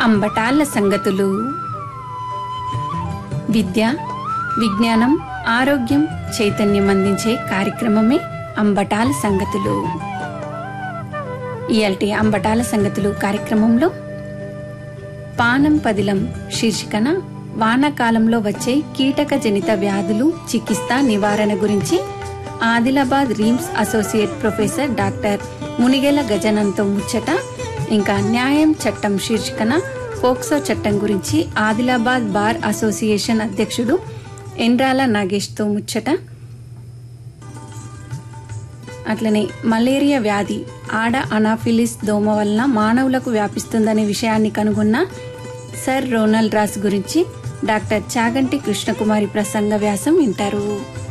అంబటాళ్ళ సంగతులు విద్య విజ్ఞానం ఆరోగ్యం చైతన్యం అందించే కార్యక్రమమే అంబటాల సంగతులు ఇయాల్టి అంబటాల సంగతులు కార్యక్రమంలో పానం పదిలం శీర్షికన వానాకాలంలో వచ్చే కీటక జనిత వ్యాధులు చికిత్స నివారణ గురించి Adilabad RIMS associate professor doctor Munigela గజనంతో ముచ్చట ఇంకా న్యాయం చట్టం శీర్షికన పోక్సో చట్టం గురించి ఆదిలాబాద్ బార్ అసోసియేషన్ అధ్యక్షుడు ఎండ్రాల నాగేష్తో ముచ్చట అట్లనే మలేరియా వ్యాధి ఆడ అనాఫిలిస్ దోమ వలన మానవులకు వ్యాపిస్తుందనే విషయాన్ని కనుగొన్న సర్ రోనల్ రాస్ గురించి డాక్టర్ చాగంటి కృష్ణకుమారి ప్రసంగ వ్యాసం వింటారు